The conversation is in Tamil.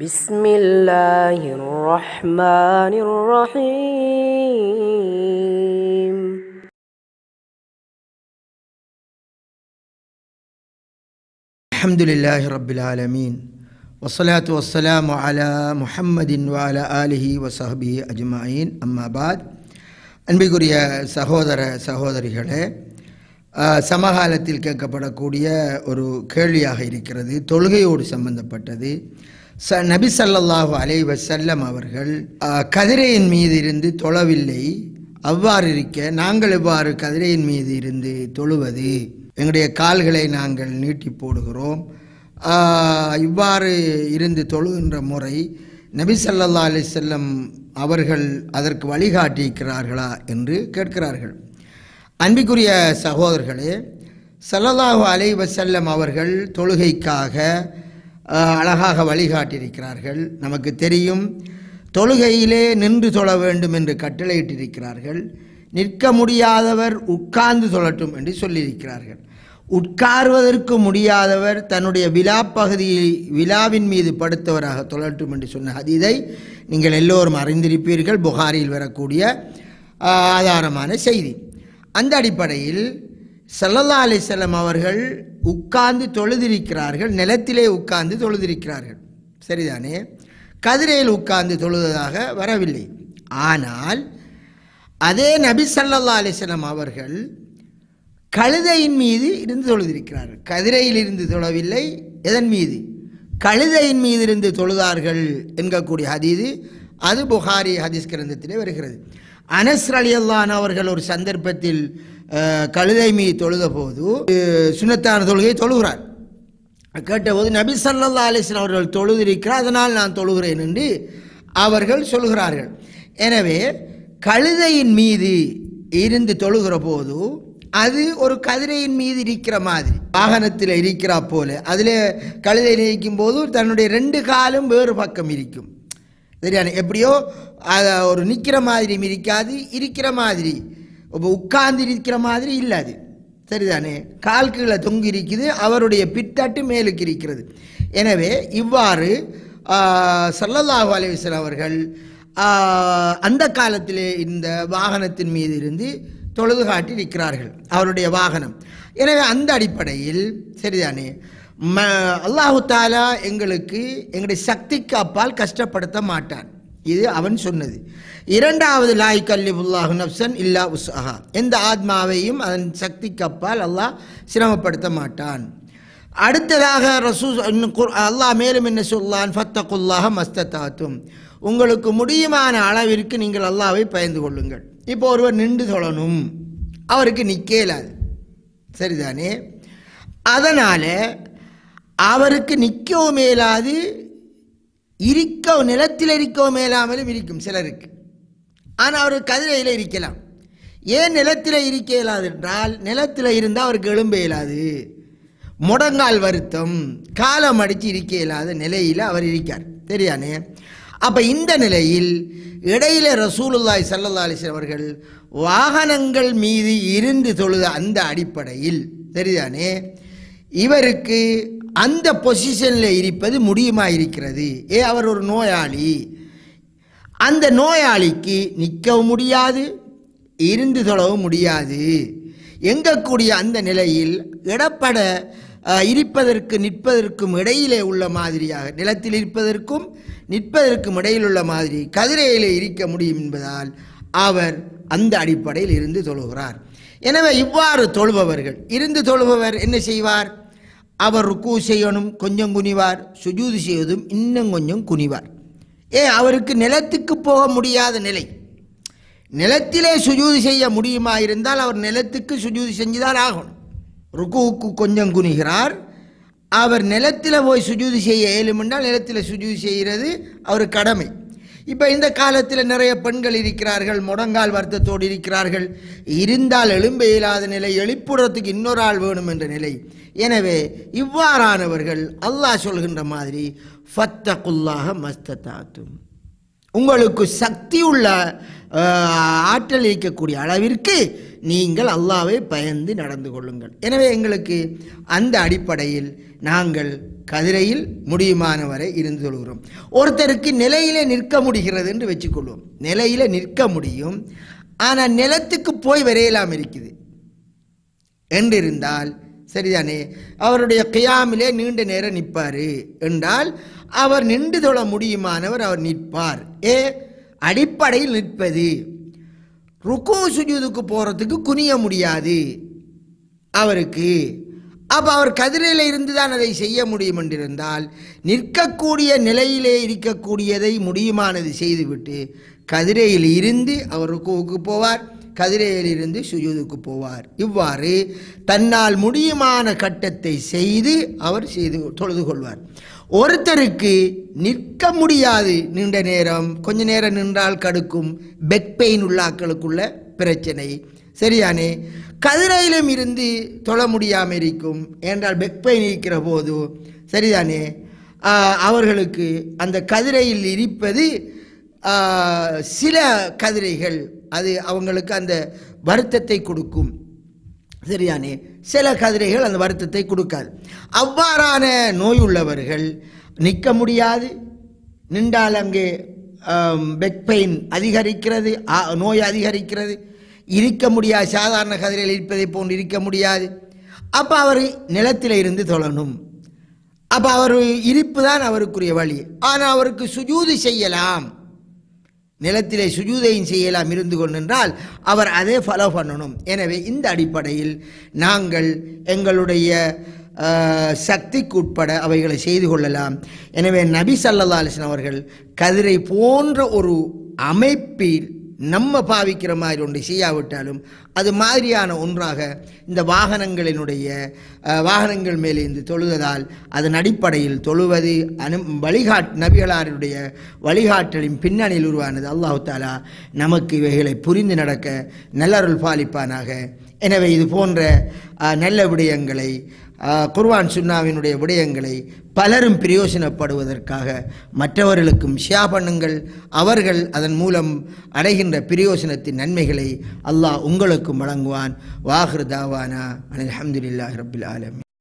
بسم الله الرحمن الرحيم الحمد لله رب العالمين والصلاة والسلام على محمد وعلى آله وصحبه أجمعين أما بعد அன்பிற்குரிய சகோதர சகோதரிகளே ஆஹ், சமகாலத்தில் கேட்கப்படக்கூடிய ஒரு கேள்வியாக இருக்கிறது தொழுகையோடு சம்பந்தப்பட்டது ச நபி ஸல்லல்லாஹு அலைஹி வஸல்லம் அவர்கள் ஆஹ், கதிரையின் மீது இருந்து தொழவில்லை அவ்வாறு இருக்க நாங்கள் எவ்வாறு கதிரையின் மீது இருந்து தொழுவது எங்களுடைய கால்களை நாங்கள் நீட்டி போடுகிறோம் ஆஹ், இவ்வாறு இருந்து தொழுகின்ற முறை நபி ஸல்லல்லாஹு அலைஹி வஸல்லம் அவர்கள் அதற்கு வழிகாட்டியிருக்கிறார்களா என்று கேட்கிறார்கள் அன்பிற்குரிய சகோதரர்களே ஸல்லல்லாஹு அலைஹி வஸல்லம் அவர்கள் தொழுகைக்காக ஆஹ், அழகாக வழிகாட்டியிருக்கிறார்கள் நமக்கு தெரியும் தொழுகையிலே நின்று தொழ வேண்டும் என்று கட்டளையிட்டிருக்கிறார்கள் நிற்க முடியாதவர் உட்கார்ந்து தொழட்டும் என்று சொல்லியிருக்கிறார்கள் உட்காருவதற்கு முடியாதவர் தன்னுடைய விழா பகுதியை விழாவின் மீது படுத்தவராக தொழட்டும் என்று சொன்ன ஹதீதை நீங்கள் எல்லோரும் அறிந்திருப்பீர்கள் புகாரில் வரக்கூடிய ஆஹ், ஆதாரமான செய்தி அந்த அடிப்படையில் சல்லல்லா அலிசல்லம் அவர்கள் உட்கார்ந்து தொழுதிருக்கிறார்கள் நிலத்திலே உட்கார்ந்து தொழுதிருக்கிறார்கள் சரிதானே கதிரையில் உட்கார்ந்து தொழுததாக வரவில்லை ஆனால் அதே நபி ஸல்லல்லாஹு அலைஹி வஸல்லம் அவர்கள் கழுதையின் மீது இருந்து தொழுதிருக்கிறார்கள் கதிரையில் இருந்து தொழவில்லை எதன் மீது கழுதையின் மீது இருந்து தொழுதார்கள் என்கக்கூடிய ஹதீது அது புகாரி ஹதீஸ் கிரந்தத்திலே வருகிறது அனஸ் அலியல்லான் அவர்கள் ஒரு சந்தர்ப்பத்தில் அஹ், கழுதை மீது தொழுத போது அஹ், சுன்னத்தான தொழுகையை தொழுகிறார் கேட்டபோது நபி ஸல்லல்லாஹு அலைஹி வஸல்லம் அவர்கள் தொழுதிருக்கிறார் அதனால் நான் தொழுகிறேன் என்று அவர்கள் சொல்கிறார்கள் எனவே கழுதையின் மீது இருந்து தொழுகிற போது அது ஒரு கதிரையின் மீது இருக்கிற மாதிரி வாகனத்தில் இருக்கிறா போல அதில் கழுதையில் இருக்கும் போது தன்னுடைய ரெண்டு காலும் வேறு பக்கம் இருக்கும் சரியான எப்படியோ அத ஒரு நிற்கிற மாதிரியும் இருக்காது இருக்கிற மாதிரி இப்போ உட்கார்ந்து இருக்கிற மாதிரி இல்லை அது சரிதானே கால் கீழே தொங்கி இருக்குது அவருடைய பித்தட்டு மேலுக்கு இருக்கிறது எனவே இவ்வாறு ஆஹ், ஸல்லல்லாஹு அலைஹி வஸல்லம் அவர்கள் ஆஹ், அந்த காலத்திலே இந்த வாகனத்தின் மீது இருந்து தொழுது காட்டி நிற்கிறார்கள் அவருடைய வாகனம் எனவே அந்த அடிப்படையில் சரிதானே ம அல்லாஹு தாலா எங்களுக்கு எங்களுடைய சக்திக்கு அப்பால் கஷ்டப்படுத்த மாட்டான் இது அவன் சொன்னது இரண்டாவது லாய் கல்லிபுல்லாஹு நப்சன் இல்லா உஸ்ஹா எந்த ஆத்மாவையும் அதன் சக்திக்கு அப்பால் அல்லாஹ் சிரமப்படுத்த மாட்டான் அடுத்ததாக ரசூ இன்னும் குர்- அல்லாஹ் மேலும் என்ன சொல்லான் ஃபத்தகுல்லாஹ மஸ்தத்தாத்தும் உங்களுக்கு முடியுமான அளவிற்கு நீங்கள் அல்லாஹ்வை பயந்து கொள்ளுங்கள் இப்போ ஒருவர் நின்று தொழணும் அவருக்கு நிற்க இயலாது சரிதானே அதனால் அவருக்கு நிற்கவும் மேலாது இருக்க நிலத்தில் இருக்கவும் மேலாமலும் இருக்கும் சிலருக்கு ஆனால் அவர் கதிரையில் இருக்கலாம் ஏன் நிலத்தில் இருக்க இயலாது என்றால் நிலத்தில் இருந்தால் அவருக்கு எழும்ப இயலாது முடங்கால் வருத்தம் காலம் அடித்து இருக்க இயலாத நிலையில் அவர் இருக்கார் தெரியானே அப்போ இந்த நிலையில் இடையில ரசூலுல்லாய் சல்லல்லா அலிஸ்லாம் அவர்கள் வாகனங்கள் மீது இருந்து தொழுத அந்த அடிப்படையில் சரிதானே இவருக்கு அந்த பொசிஷனில் இருப்பது முடியுமா இருக்கிறது ஏ அவர் ஒரு நோயாளி அந்த நோயாளிக்கு நிற்கவும் முடியாது இருந்து தொழவும் முடியாது எங்கக்கூடிய அந்த நிலையில் இடப்பட அஹ், இருப்பதற்கு நிற்பதற்கும் இடையிலே உள்ள மாதிரியாக நிலத்தில் இருப்பதற்கும் நிற்பதற்கும் இடையில் உள்ள மாதிரி கதிரையிலே இருக்க முடியும் என்பதால் அவர் அந்த அடிப்படையில் இருந்து தொழுகிறார் எனவே இவ்வாறு தொழுபவர்கள் இருந்து தொழுபவர் என்ன செய்வார் அவர் ருக்கு செய்யணும் கொஞ்சம் குனிவார் சுஜூது செய்வதும் இன்னும் கொஞ்சம் குனிவார் ஏ அவருக்கு நிலத்துக்கு போக முடியாத நிலை நிலத்திலே சுஜூது செய்ய முடியுமா இருந்தால் அவர் நிலத்துக்கு சுஜூது செஞ்சுதான் ஆகணும் ருக்குவுக்கு கொஞ்சம் குனிகிறார் அவர் நிலத்தில் போய் சுஜூது செய்ய இயலுமென்றால் நிலத்தில் சுஜூது செய்கிறது அவர் கடமை இப்போ இந்த காலத்தில் நிறைய பெண்கள் இருக்கிறார்கள் முடங்கால் வருத்தத்தோடு இருக்கிறார்கள் இருந்தால் எழும்ப இயலாத நிலை எழுப்புறதுக்கு இன்னொரு ஆள் வேணும் என்ற நிலை எனவே இவ்வாறானவர்கள் அல்லாஹ் சொல்கின்ற மாதிரி ஃபத்தகுல்லாக மஸ்தத்தாத்தும் உங்களுக்கு சக்தி உள்ள அஹ், ஆற்றல் இருக்கக்கூடிய அளவிற்கு நீங்கள் அல்லாவை பயந்து நடந்து கொள்ளுங்கள் எனவே எங்களுக்கு அந்த அடிப்படையில் நாங்கள் கதிரையில் முடியுமானவரை இருந்து தொழுகிறோம் ஒருத்தருக்கு நிலையிலே நிற்க முடிகிறது என்று வச்சுக்கொள்வோம் நிலையில நிற்க முடியும் ஆனால் நிலத்துக்கு போய் வரையலாம் இருக்குது என்றிருந்தால் சரிதானே அவருடைய கியாமிலே நீண்ட நேரம் நிற்பார் என்றால் அவர் நின்று தொழ முடியுமானவர் அவர் நிற்பார் ஏ அடிப்படையில் நிற்பது ருக்கு சுஜூதுக்கு போகிறதுக்கு குனிய முடியாது அவருக்கு அப்போ அவர் கதிரையில் இருந்து தான் அதை செய்ய முடியும் என்றிருந்தால் நிற்கக்கூடிய நிலையிலே இருக்கக்கூடியதை முடியுமானது செய்துவிட்டு கதிரையில் இருந்து அவர் ருக்குவுக்கு போவார் கதிரையில் இருந்து சுஜூதுக்கு போவார் இவ்வாறு தன்னால் முடியுமான கட்டத்தை செய்து அவர் செய்து தொழுது கொள்வார் ஒருத்தருக்கு நிற்க முடியாது நீண்ட நேரம் கொஞ்ச நேரம் நின்றால் கடுக்கும் பெக் பெயின் உள்ளாக்களுக்குள்ள பிரச்சனை சரியானே கதிரையிலும் இருந்து தொழ முடியாமல் இருக்கும் என்றால் பெக் பெயின் இருக்கிற போது சரிதானே ஆஹ், அவர்களுக்கு அந்த கதிரையில் இருப்பது ஆஹ், சில கதிரைகள் அது அவங்களுக்கு அந்த வருத்தத்தை கொடுக்கும் சரியானே சில கதிரைகள் அந்த வருத்தத்தை கொடுக்காது அவ்வாறான நோய் உள்ளவர்கள் நிற்க முடியாது நின்றால் அங்கே பெக் பெயின் அதிகரிக்கிறது ஆ- நோய் அதிகரிக்கிறது இருக்க முடியாது சாதாரண கதிரையில் இருப்பதை போன்று இருக்க முடியாது அப்போ அவர் நிலத்தில் இருந்து தொழணும் அப்போ அவர் இருப்பு தான் அவருக்குரிய வழி ஆனால் அவருக்கு சுஜூது செய்யலாம் நிலத்திலே சுஜூதையும் செய்யலாம் இருந்து கொண்டென்றால் அவர் அதே ஃபாலோ பண்ணணும் எனவே இந்த அடிப்படையில் நாங்கள் எங்களுடைய ஆஹ், சக்திக்கு உட்பட அவைகளை செய்து கொள்ளலாம் எனவே நபி சல்லல்லா அலிஸ்லாம் அவர்கள் கதிரை போன்ற ஒரு அமைப்பில் நம்ம பாவிக்கிற மாதிரி ஒன்றை செய்யாவிட்டாலும் அது மாதிரியான ஒன்றாக இந்த வாகனங்களினுடைய அஹ், வாகனங்கள் மேலே இருந்து தொழுவதால் அதன் அடிப்படையில் தொழுவது அனு வழிகாட் நபிகளாருடைய வழிகாட்டலின் பின்னணியில் உருவானது அல்லாஹு தாலா நமக்கு இவைகளை புரிந்து நடக்க நல்லருள் பாலிப்பானாக எனவே இது போன்ற அஹ், நல்ல விடயங்களை அஹ், குர்ஆன் சுன்னாவினுடைய விடயங்களை பலரும் பிரயோசனப்படுவதற்காக மற்றவர்களுக்கும் ஷியா பண்ணுங்கள் அவர்கள் அதன் மூலம் அடைகின்ற பிரயோசனத்தின் நன்மைகளை அல்லாஹ் உங்களுக்கும் வழங்குவான் வாஹிர் தாவானா அனில் அஹமதுல்லாஹி ரபில் ஆலமீன்